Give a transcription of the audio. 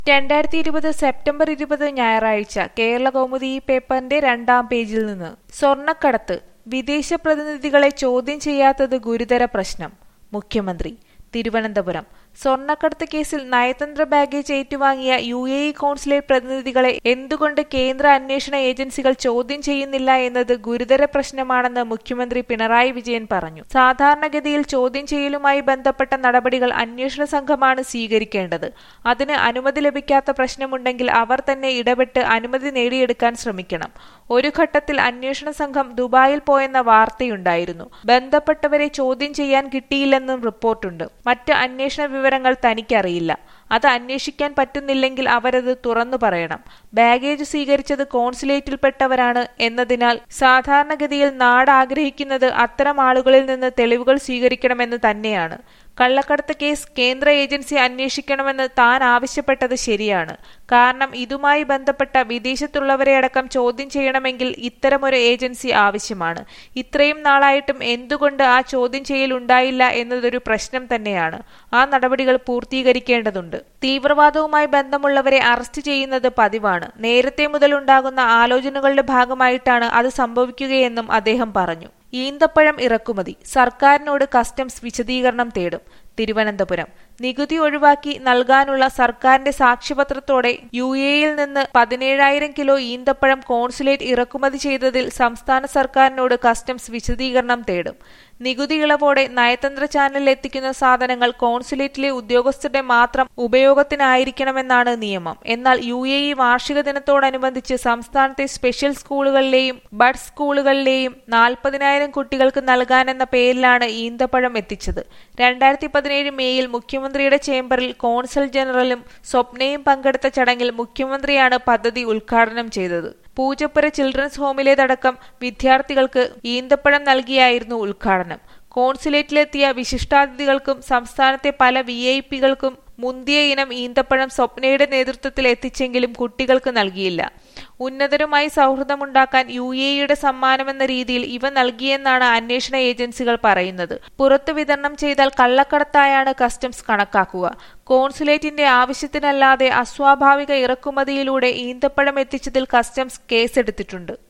രണ്ടായിരത്തി ഇരുപത് സെപ്റ്റംബർ ഇരുപത് ഞായറാഴ്ച കേരള കൗമുദി ഈ പേപ്പറിന്റെ രണ്ടാം പേജിൽ നിന്ന് സ്വർണ്ണക്കടത്ത് വിദേശ പ്രതിനിധികളെ ചോദ്യം ചെയ്യാത്തത് ഗുരുതര പ്രശ്നം മുഖ്യമന്ത്രി തിരുവനന്തപുരം സ്വർണ്ണക്കടത്ത് കേസിൽ നയതന്ത്ര ബാഗേജ് ഏറ്റുവാങ്ങിയ യു എ ഇ കോൺസുലേറ്റ് പ്രതിനിധികളെ എന്തുകൊണ്ട് കേന്ദ്ര അന്വേഷണ ഏജൻസികൾ ചോദ്യം ചെയ്യുന്നില്ല എന്നത് ഗുരുതര പ്രശ്നമാണെന്ന് മുഖ്യമന്ത്രി പിണറായി വിജയൻ പറഞ്ഞു സാധാരണഗതിയിൽ ചോദ്യം ചെയ്യലുമായി ബന്ധപ്പെട്ട നടപടികൾ അന്വേഷണ സംഘമാണ് സ്വീകരിക്കേണ്ടത് അതിന് അനുമതി ലഭിക്കാത്ത പ്രശ്നമുണ്ടെങ്കിൽ അവർ തന്നെ ഇടപെട്ട് അനുമതി നേടിയെടുക്കാൻ ശ്രമിക്കണം ഒരു ഘട്ടത്തിൽ അന്വേഷണ സംഘം ദുബായിൽ പോയെന്ന വാർത്തയുണ്ടായിരുന്നു ബന്ധപ്പെട്ടവരെ ചോദ്യം ചെയ്യാൻ കിട്ടിയില്ലെന്നും റിപ്പോർട്ടുണ്ട് മറ്റ് അന്വേഷണ വിവരങ്ങൾ തനിക്കറിയില്ല അത് അന്വേഷിക്കാൻ പറ്റുന്നില്ലെങ്കിൽ അവരത് തുറന്നു പറയണം ബാഗേജ് സ്വീകരിച്ചത് കോൺസുലേറ്റിൽപ്പെട്ടവരാണ് എന്നതിനാൽ സാധാരണഗതിയിൽ നാട് ആഗ്രഹിക്കുന്നത് അത്തരം ആളുകളിൽ നിന്ന് തെളിവുകൾ സ്വീകരിക്കണമെന്ന് തന്നെയാണ് കള്ളക്കടത്ത് കേസ് കേന്ദ്ര ഏജൻസി അന്വേഷിക്കണമെന്ന് താൻ ആവശ്യപ്പെട്ടത് ശരിയാണ് കാരണം ഇതുമായി ബന്ധപ്പെട്ട വിദേശത്തുള്ളവരെ അടക്കം ചോദ്യം ചെയ്യണമെങ്കിൽ ഇത്തരമൊരു ഏജൻസി ആവശ്യമാണ് ഇത്രയും നാളായിട്ടും എന്തുകൊണ്ട് ആ ചോദ്യം ചെയ്യൽ ഉണ്ടായില്ല എന്നതൊരു പ്രശ്നം തന്നെയാണ് ആ നടപടികൾ പൂർത്തീകരിക്കേണ്ടതുണ്ട് തീവ്രവാദവുമായി ബന്ധമുള്ളവരെ അറസ്റ്റ് ചെയ്യുന്നത് പതിവാണ് നേരത്തെ മുതൽ ഉണ്ടാകുന്ന ആലോചനകളുടെ ഭാഗമായിട്ടാണ് അത് സംഭവിക്കുകയെന്നും അദ്ദേഹം പറഞ്ഞു ഈന്തപ്പഴം ഇറക്കുമതി സർക്കാരിനോട് കസ്റ്റംസ് വിശദീകരണം തേടും തിരുവനന്തപുരം നികുതി ഒഴിവാക്കി നൽകാനുള്ള സർക്കാരിന്റെ സാക്ഷ്യപത്രത്തോടെ യു എയിൽ നിന്ന് പതിനേഴായിരം കിലോ ഈന്തപ്പഴം കോൺസുലേറ്റ് ഇറക്കുമതി ചെയ്തതിൽ സംസ്ഥാന സർക്കാരിനോട് കസ്റ്റംസ് വിശദീകരണം തേടും നികുതി ഇളവോടെ നയതന്ത്ര ചാനലിൽ എത്തിക്കുന്ന സാധനങ്ങൾ കോൺസുലേറ്റിലെ ഉദ്യോഗസ്ഥരുടെ മാത്രം ഉപയോഗത്തിനായിരിക്കണമെന്നാണ് നിയമം എന്നാൽ യു എ ഇ വാർഷിക ദിനത്തോടനുബന്ധിച്ച് സംസ്ഥാനത്തെ സ്പെഷ്യൽ സ്കൂളുകളിലെയും ബഡ് സ്കൂളുകളിലെയും നാൽപ്പതിനായിരം കുട്ടികൾക്ക് നൽകാനെന്ന പേരിലാണ് ഈന്തപ്പഴം എത്തിച്ചത് രണ്ടായിരത്തി പതിനേഴ് മേയിൽ മുഖ്യമന്ത്രിയുടെ ചേംബറിൽ കോൺസൽ ജനറലും സ്വപ്നയും പങ്കെടുത്ത ചടങ്ങിൽ മുഖ്യമന്ത്രിയാണ് പദ്ധതി ഉദ്ഘാടനം ചെയ്തത് പൂജപ്പുര ചിൽഡ്രൻസ് ഹോമിലേതടക്കം വിദ്യാർത്ഥികൾക്ക് ഈന്തപ്പഴം നൽകിയായിരുന്നു ഉദ്ഘാടനം കോൺസുലേറ്റിലെത്തിയ വിശിഷ്ടാതിഥികൾക്കും സംസ്ഥാനത്തെ പല വി ഐ പികൾക്കും മുന്തിയ ഇനം ഈന്തപ്പഴം സ്വപ്നയുടെ നേതൃത്വത്തിൽ എത്തിച്ചെങ്കിലും കുട്ടികൾക്ക് നൽകിയില്ല ഉന്നതരുമായി സൗഹൃദമുണ്ടാക്കാൻ യു എ ഇയുടെ സമ്മാനമെന്ന രീതിയിൽ ഇവ നൽകിയെന്നാണ് അന്വേഷണ ഏജൻസികൾ പറയുന്നത് പുറത്തു വിതരണം ചെയ്താൽ കള്ളക്കടത്തായാണ് കസ്റ്റംസ് കണക്കാക്കുക കോൺസുലേറ്റിന്റെ ആവശ്യത്തിനല്ലാതെ അസ്വാഭാവിക ഇറക്കുമതിയിലൂടെ ഈന്തപ്പഴം എത്തിച്ചതിൽ കസ്റ്റംസ് കേസെടുത്തിട്ടുണ്ട്